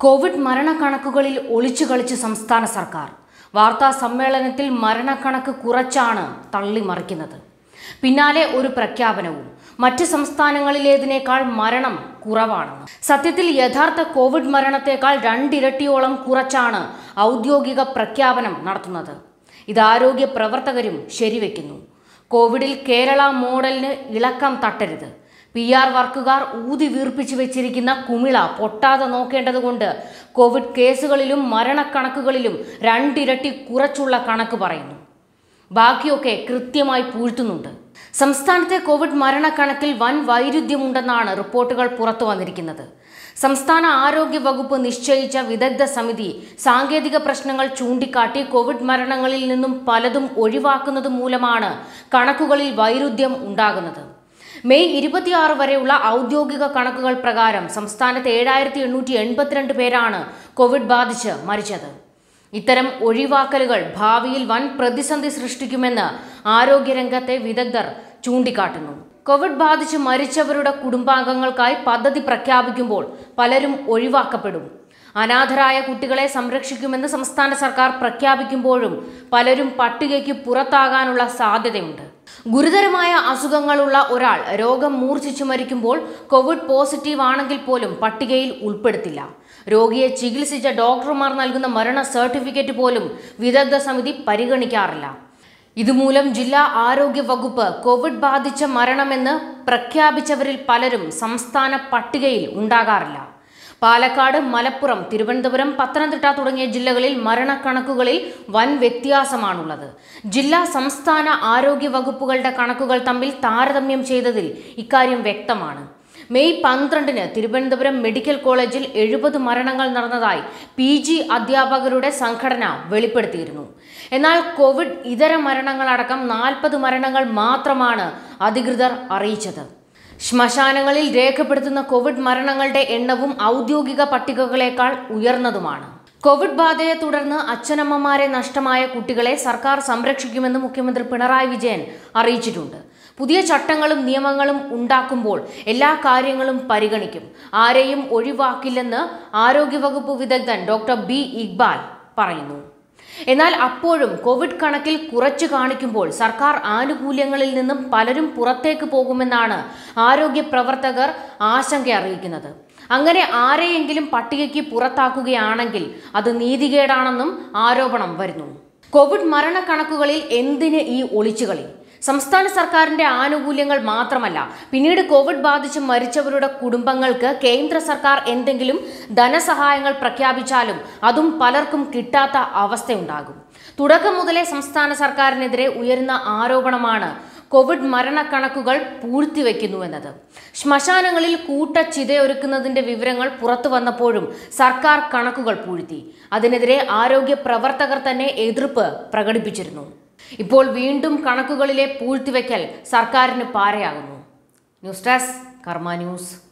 Covid മരണക്കണക്കുകളിൽ ഒളിച്ചു കളിച്ച് സംസ്ഥാന സർക്കാർ വാർത്താ സമ്മേളനത്തിൽ മരണക്കണക്ക് കുറച്ചാണ് തള്ളിമറിക്കുന്നത് പിന്നാലെ ഒരു പ്രഖ്യാപനവും മറ്റ് സംസ്ഥാനങ്ങളിലേതിനേക്കാൾ മരണം കുറവാണെന്ന് സത്യത്തിൽ യഥാർത്ഥ കോവിഡ് മരണത്തേക്കാൾ രണ്ടിരട്ടിയോളം കുറച്ചാണ് ഔദ്യോഗിക പ്രഖ്യാപനം നടത്തുന്നത് ഇത് ആരോഗ്യ പ്രവർത്തകരും ശരിവെക്കുന്നു കോവിഡിൽ കേരള മോഡലിന് ഇളക്കം തട്ടരുത് പി ആർ വർക്കുകാർ ഊതി വീർപ്പിച്ചു വെച്ചിരിക്കുന്ന കുമിള പൊട്ടാതെ നോക്കേണ്ടതുകൊണ്ട് കോവിഡ് കേസുകളിലും മരണക്കണക്കുകളിലും രണ്ടിരട്ടി കുറച്ചുള്ള കണക്ക് പറയുന്നു ബാക്കിയൊക്കെ കൃത്യമായി പൂഴ്ത്തുന്നുണ്ട് സംസ്ഥാനത്തെ കോവിഡ് മരണക്കണക്കിൽ വൻ വൈരുദ്ധ്യമുണ്ടെന്നാണ് റിപ്പോർട്ടുകൾ പുറത്തു വന്നിരിക്കുന്നത് സംസ്ഥാന ആരോഗ്യ വകുപ്പ് നിശ്ചയിച്ച വിദഗ്ധ സമിതി സാങ്കേതിക പ്രശ്നങ്ങൾ ചൂണ്ടിക്കാട്ടി കോവിഡ് മരണങ്ങളിൽ നിന്നും പലതും ഒഴിവാക്കുന്നത് മൂലമാണ് കണക്കുകളിൽ വൈരുദ്ധ്യം ഉണ്ടാകുന്നത് മെയ് ഇരുപത്തിയാറ് വരെയുള്ള ഔദ്യോഗിക കണക്കുകൾ പ്രകാരം സംസ്ഥാനത്ത് ഏഴായിരത്തി എണ്ണൂറ്റി എൺപത്തിരണ്ട് പേരാണ് കോവിഡ് ബാധിച്ച് മരിച്ചത് ഇത്തരം ഒഴിവാക്കലുകൾ ഭാവിയിൽ വൻ പ്രതിസന്ധി സൃഷ്ടിക്കുമെന്ന് ആരോഗ്യരംഗത്തെ വിദഗ്ധർ ചൂണ്ടിക്കാട്ടുന്നു കോവിഡ് ബാധിച്ച് മരിച്ചവരുടെ കുടുംബാംഗങ്ങൾക്കായി പദ്ധതി പ്രഖ്യാപിക്കുമ്പോൾ പലരും ഒഴിവാക്കപ്പെടും അനാഥരായ കുട്ടികളെ സംരക്ഷിക്കുമെന്ന് സംസ്ഥാന സർക്കാർ പ്രഖ്യാപിക്കുമ്പോഴും പലരും പട്ടികയ്ക്ക് പുറത്താകാനുള്ള സാധ്യതയുണ്ട് ഗുരുതരമായ അസുഖങ്ങളുള്ള ഒരാൾ രോഗം മൂർച്ഛിച്ചു മരിക്കുമ്പോൾ കോവിഡ് പോസിറ്റീവ് ആണെങ്കിൽ പോലും പട്ടികയിൽ ഉൾപ്പെടുത്തില്ല രോഗിയെ ചികിത്സിച്ച ഡോക്ടർമാർ നൽകുന്ന മരണ സർട്ടിഫിക്കറ്റ് പോലും വിദഗ്ധ സമിതി പരിഗണിക്കാറില്ല ഇതുമൂലം ജില്ലാ ആരോഗ്യ വകുപ്പ് കോവിഡ് ബാധിച്ച മരണമെന്ന് പ്രഖ്യാപിച്ചവരിൽ പലരും സംസ്ഥാന പട്ടികയിൽ ഉണ്ടാകാറില്ല പാലക്കാട് മലപ്പുറം തിരുവനന്തപുരം പത്തനംതിട്ട തുടങ്ങിയ ജില്ലകളിൽ മരണക്കണക്കുകളിൽ വൻ വ്യത്യാസമാണുള്ളത് ജില്ലാ സംസ്ഥാന ആരോഗ്യ വകുപ്പുകളുടെ കണക്കുകൾ തമ്മിൽ താരതമ്യം ചെയ്തതിൽ ഇക്കാര്യം വ്യക്തമാണ് മെയ് പന്ത്രണ്ടിന് തിരുവനന്തപുരം മെഡിക്കൽ കോളേജിൽ എഴുപത് മരണങ്ങൾ നടന്നതായി പി ജി അധ്യാപകരുടെ സംഘടന വെളിപ്പെടുത്തിയിരുന്നു എന്നാൽ കോവിഡ് ഇതര മരണങ്ങളടക്കം നാൽപ്പത് മരണങ്ങൾ മാത്രമാണ് അധികൃതർ അറിയിച്ചത് ശ്മശാനങ്ങളിൽ രേഖപ്പെടുത്തുന്ന കോവിഡ് മരണങ്ങളുടെ എണ്ണവും ഔദ്യോഗിക പട്ടികകളേക്കാൾ ഉയർന്നതുമാണ് കോവിഡ് ബാധയെ തുടർന്ന് അച്ഛനമ്മമാരെ നഷ്ടമായ കുട്ടികളെ സർക്കാർ സംരക്ഷിക്കുമെന്ന് മുഖ്യമന്ത്രി പിണറായി വിജയൻ അറിയിച്ചിട്ടുണ്ട് പുതിയ ചട്ടങ്ങളും നിയമങ്ങളും ഉണ്ടാക്കുമ്പോൾ എല്ലാ കാര്യങ്ങളും പരിഗണിക്കും ആരെയും ഒഴിവാക്കില്ലെന്ന് ആരോഗ്യവകുപ്പ് വിദഗ്ധൻ ഡോക്ടർ ബി ഇക്ബാൽ പറയുന്നു എന്നാൽ അപ്പോഴും കോവിഡ് കണക്കിൽ കുറച്ചു കാണിക്കുമ്പോൾ സർക്കാർ ആനുകൂല്യങ്ങളിൽ നിന്നും പലരും പുറത്തേക്ക് പോകുമെന്നാണ് ആരോഗ്യ പ്രവർത്തകർ ആശങ്ക അറിയിക്കുന്നത് അങ്ങനെ ആരെയെങ്കിലും പട്ടികയ്ക്ക് പുറത്താക്കുകയാണെങ്കിൽ അത് നീതികേടാണെന്നും ആരോപണം വരുന്നു കോവിഡ് മരണക്കണക്കുകളിൽ എന്തിന് ഈ ഒളിച്ചുകളി സംസ്ഥാന സർക്കാരിന്റെ ആനുകൂല്യങ്ങൾ മാത്രമല്ല പിന്നീട് കോവിഡ് ബാധിച്ച് മരിച്ചവരുടെ കുടുംബങ്ങൾക്ക് കേന്ദ്ര സർക്കാർ എന്തെങ്കിലും ധനസഹായങ്ങൾ പ്രഖ്യാപിച്ചാലും അതും പലർക്കും കിട്ടാത്ത അവസ്ഥയുണ്ടാകും തുടക്കം മുതലേ സംസ്ഥാന സർക്കാരിനെതിരെ ഉയരുന്ന ആരോപണമാണ് കോവിഡ് മരണക്കണക്കുകൾ പൂഴ്ത്തിവെക്കുന്നുവെന്നത് ശ്മശാനങ്ങളിൽ കൂട്ടച്ചിതയൊരുക്കുന്നതിന്റെ വിവരങ്ങൾ പുറത്തു വന്നപ്പോഴും സർക്കാർ കണക്കുകൾ പൂഴ്ത്തി അതിനെതിരെ ആരോഗ്യ പ്രവർത്തകർ തന്നെ എതിർപ്പ് പ്രകടിപ്പിച്ചിരുന്നു ഇപ്പോൾ വീണ്ടും കണക്കുകളിലെ പൂഴ്ത്തിവെക്കൽ സർക്കാരിന് പാരയാകുന്നു ന്യൂസ് ഡെസ്ക് കർമ്മ ന്യൂസ്